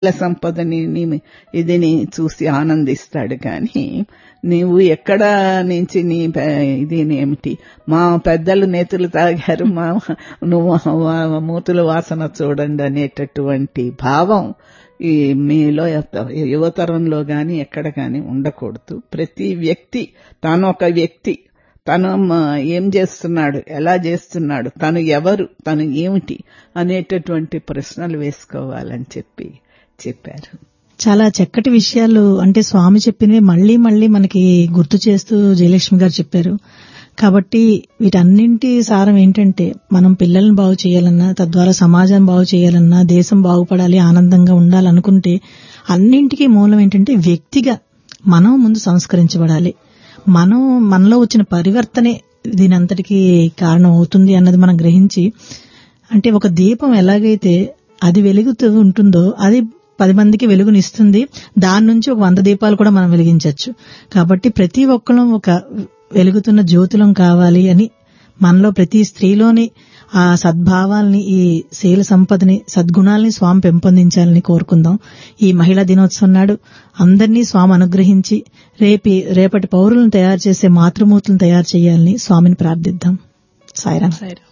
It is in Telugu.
సంపదని నీ ఇదిని చూసి ఆనందిస్తాడు కానీ నీవు ఎక్కడ నుంచి నీ ప- ఇది ఏమిటి మా పెద్దలు నేతులు తాగారు మా నువ్వు వా- మూతుల వాసన చూడండి అనేటటువంటి భావం ఈ మీలో ఎత్త- యువతరంలో గాని ఎక్కడ గాని ఉండకూడదు ప్రతి వ్యక్తి తాను ఒక వ్యక్తి తను మ- ఏం చేస్తున్నాడు ఎలా చేస్తున్నాడు తను ఎవరు తను ఏమిటి అనేటటువంటి ప్రశ్నలు వేసుకోవాలని చెప్పి చెప్పారు చాలా చక్కటి విషయాలు అంటే స్వామి చెప్పినవి మళ్ళీ మళ్ళీ మనకి గుర్తు చేస్తూ జయలక్ష్మి గారు చెప్పారు కాబట్టి వీటన్నింటి సారం ఏంటంటే మనం పిల్లల్ని బాగు చేయాలన్నా తద్వారా సమాజం బాగు చేయాలన్నా దేశం బాగుపడాలి ఆనందంగా ఉండాలనుకుంటే అన్నింటికీ మూలం ఏంటంటే వ్యక్తిగా మనం ముందు సంస్కరించబడాలి మనం మనలో వచ్చిన పరివర్తనే దీని అంతటికి కారణం అవుతుంది అన్నది మనం గ్రహించి అంటే ఒక దీపం ఎలాగైతే అది వెలుగుతూ ఉంటుందో అది పది మందికి వెలుగునిస్తుంది దాని నుంచి ఒక వంద దీపాలు కూడా మనం వెలిగించవచ్చు కాబట్టి ప్రతి ఒక్కరం ఒక వెలుగుతున్న జ్యోతులం కావాలి అని మనలో ప్రతి స్త్రీలోని ఆ సద్భావాల్ని ఈ శీల సంపదని సద్గుణాల్ని స్వామి పెంపొందించాలని కోరుకుందాం ఈ మహిళా దినోత్సవం నాడు అందరినీ స్వామి అనుగ్రహించి రేపి రేపటి పౌరులను తయారు చేసే మాతృమూర్తులను తయారు చేయాలని స్వామిని ప్రార్థిద్దాం సాయిరాం సాయిరాం